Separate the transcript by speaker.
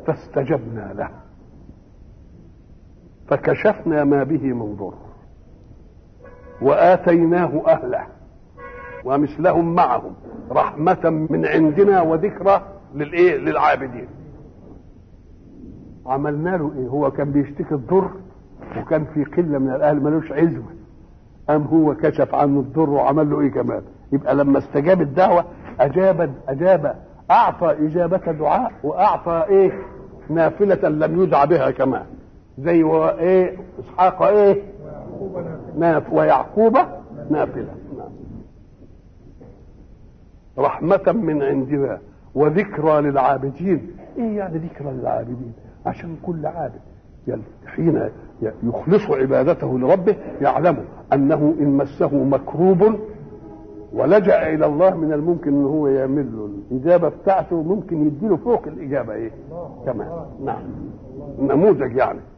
Speaker 1: فاستجبنا له فكشفنا ما به من ضر واتيناه اهله ومثلهم معهم رحمة من عندنا وذكرى للايه للعابدين عملنا له ايه هو كان بيشتكي الضر وكان في قله من الاهل ملوش عزوه قام هو كشف عنه الضر وعمل له ايه كمان يبقى لما استجاب الدعوه اجاب اجاب اعطى اجابه دعاء واعطى ايه نافله لم يدع بها كمان زي و- ايه اسحاق ايه ناف ويعقوب نافله نعم. رحمة من عندنا وذكرى للعابدين ايه يعني ذكرى للعابدين عشان كل عابد يل- حين ي- يخلص عبادته لربه يعلم انه ان مسه مكروب ولجأ الى الله من الممكن ان هو يعمل له الاجابه بتاعته ممكن يديله فوق الاجابه ايه كمان نعم نموذج يعني